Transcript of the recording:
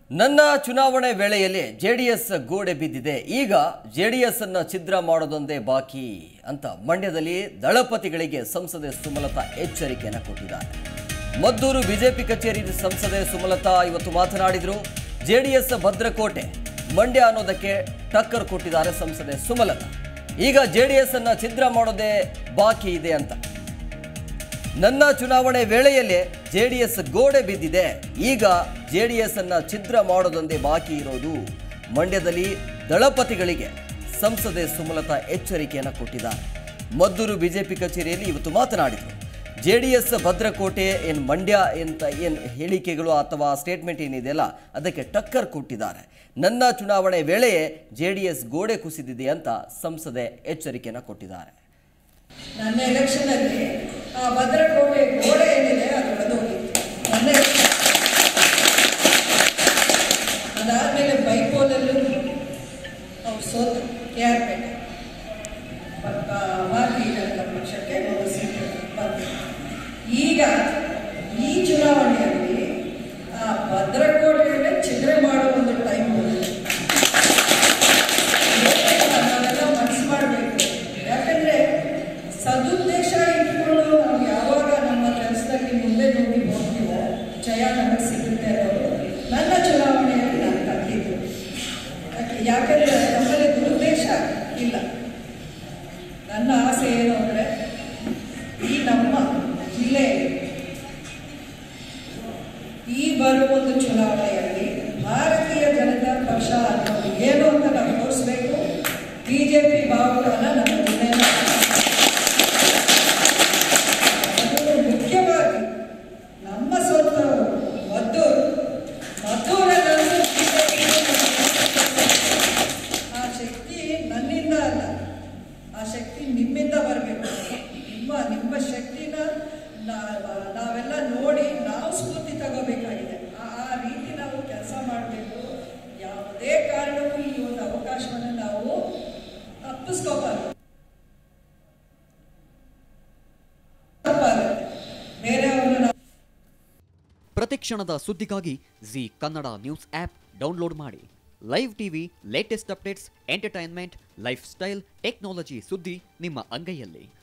ನನ್ನ ಚುನಾವಣೆ ವೇಳೆಯಲ್ಲಿ ಜೆಡಿಎಸ್ ಗೋಡೆ ಬಿದ್ದಿದೆ ಈಗ ಜೆಡಿಎಸ್ ಅನ್ನ ಛಿದ್ರ ಮಾಡೋದೊಂದೇ ಬಾಕಿ ಅಂತ ಮಂಡ್ಯದಲ್ಲಿ ದಳಪತಿಗಳಿಗೆ ಸಂಸದೆ ಸುಮಲತಾ ಎಚ್ಚರಿಕೆಯನ್ನು ಕೊಟ್ಟಿದ್ದಾರೆ ಮದ್ದೂರು ಬಿಜೆಪಿ ಕಚೇರಿ ಸಂಸದೆ ಸುಮಲತಾ ಇವತ್ತು ಮಾತನಾಡಿದರು ಜೆಡಿಎಸ್ ಭದ್ರಕೋಟೆ ಮಂಡ್ಯ ಅನ್ನೋದಕ್ಕೆ ಟಕ್ಕರ್ ಕೊಟ್ಟಿದ್ದಾರೆ ಸಂಸದೆ ಸುಮಲತಾ ಈಗ ಜೆಡಿಎಸ್ ಅನ್ನ ಛಿದ್ರ ಮಾಡೋದೇ ಬಾಕಿ ಇದೆ ಅಂತ ನನ್ನ ಚುನಾವಣೆ ವೇಳೆಯಲ್ಲೇ ಜೆಡಿಎಸ್ ಗೋಡೆ ಬಿದ್ದಿದೆ ಈಗ ಜೆಡಿಎಸ್ ಅನ್ನ ಛಿದ್ರ ಮಾಡೋದೊಂದೇ ಬಾಕಿ ಇರೋದು ಮಂಡ್ಯದಲ್ಲಿ ದಳಪತಿಗಳಿಗೆ ಸಂಸದೆ ಸುಮಲತಾ ಎಚ್ಚರಿಕೆಯನ್ನು ಕೊಟ್ಟಿದ್ದಾರೆ ಮದ್ದೂರು ಬಿಜೆಪಿ ಕಚೇರಿಯಲ್ಲಿ ಇವತ್ತು ಮಾತನಾಡಿದರು ಜೆಡಿಎಸ್ ಭದ್ರಕೋಟೆ ಏನು ಮಂಡ್ಯ ಅಂತ ಏನು ಹೇಳಿಕೆಗಳು ಅಥವಾ ಸ್ಟೇಟ್ಮೆಂಟ್ ಏನಿದೆಯಲ್ಲ ಅದಕ್ಕೆ ಟಕ್ಕರ್ ಕೊಟ್ಟಿದ್ದಾರೆ ನನ್ನ ಚುನಾವಣೆ ವೇಳೆಯೇ ಜೆಡಿಎಸ್ ಗೋಡೆ ಕುಸಿದಿದೆ ಅಂತ ಸಂಸದೆ ಎಚ್ಚರಿಕೆಯನ್ನು ಕೊಟ್ಟಿದ್ದಾರೆ ನನ್ನ ಎಲೆಕ್ಷನ್ ಅಲ್ಲಿ ಆ ಭದ್ರಕೋಟೆ ಗೋಡೆ ಏನಿದೆ ಅದು ಒಡೆದೋಗಿತ್ತು ನನ್ನ election. ಅದಾದ್ಮೇಲೆ ಬೈಪೋಲಲ್ಲೂ ಅವ್ರು ಸೋತು ಕೆ ಆರ್ ಪೇಟೆ ಪಕ್ಕ ಭಾರತೀಯ ಜನತಾ ಪಕ್ಷಕ್ಕೆ ಒಂದು ಸೀಟು ಬಂತು ಈಗ ಈ ಚುನಾವಣೆಯಲ್ಲಿ ಆ ಭದ್ರಕೋಟೆಯನ್ನೇ ಛಿದ್ರೆ ಮಾಡೋ ಒಂದು ಟೈಮ್ ಬಂದಿದೆ ನಾವೆಲ್ಲ ಮನಸ್ಸು ಮಾಡಬೇಕು ಯಾಕಂದ್ರೆ ಸದುದ್ದೇಶ ಇಟ್ಕೊಂಡು ನಾವು ಯಾವಾಗ ನಮ್ಮ ಕೆಲಸದಲ್ಲಿ ಮುಂದೆ ನುಗ್ಗಿ ಹೋಗ್ತೀವೋ ಜಯ ನಮಗೆ ಸಿಗುತ್ತೆ ಅನ್ನೋದು ನನ್ನ ಚುನಾವಣೆಯಲ್ಲಿ ನಾನು ಕಲ್ತಿದ್ದು ಯಾಕೆ ಯಾಕಂದ್ರೆ ನಮ್ಮಲ್ಲಿ ದುರುದ್ದೇಶ ಇಲ್ಲ ನನ್ನ ಆಸೆ ಏನು ಅಂದರೆ ಈ ನಮ್ಮ ಜಿಲ್ಲೆಯಲ್ಲಿ ಈ ಬರುವ ಒಂದು ಚುನಾವಣೆಯಲ್ಲಿ ಭಾರತೀಯ ಜನತಾ ಪಕ್ಷ ಅನ್ನೋದು ಏನು ಅಂತ ನಾವು ತೋರಿಸ್ಬೇಕು ಬಿಜೆಪಿ ಬಾವುಟನ ನಮ್ಮ ಜಿಲ್ಲೆಯ ಅದು ಮುಖ್ಯವಾಗಿ ನಮ್ಮ ಸ್ವಂತ ಮದ್ದೂರು ಮದ್ದೂರಲ್ಲಂತೂ ಆ ಶಕ್ತಿ ನನ್ನಿಂದ ಅಲ್ಲ ಆ ಶಕ್ತಿ ನಿಮ್ಮಿಂದ ಬರಬೇಕು ನಿಮ್ಮ ನಿಮ್ಮ ಶಕ್ತಿನ ನಾ- ನಾವೆಲ್ಲ ನೋಡಿ ನಾವು ಸ್ಫೂರ್ತಿ ತಗೋಬೇಕಾಗಿದೆ ಆ ಆ ರೀತಿ ನಾವು ಕೆಲಸ ಮಾಡಬೇಕು ಯಾವುದೇ ಕಾರಣಕ್ಕೂ ಈ ಒಂದು ಅವಕಾಶವನ್ನು ನಾವು ತಪ್ಪಿಸ್ಕೋಬಾರ್ದು ತಪ್ಪಾಗುತ್ತೆ ಬೇರೆಯವ್ರನ್ನ ನಾವು ಪ್ರತಿಕ್ಷಣದ ಸುದ್ದಿಗಾಗಿ Zee Kannada news app download ಮಾಡಿ live TV latest updates entertainment life style technology ಸುದ್ದಿ ನಿಮ್ಮ ಅಂಗೈಯಲ್ಲಿ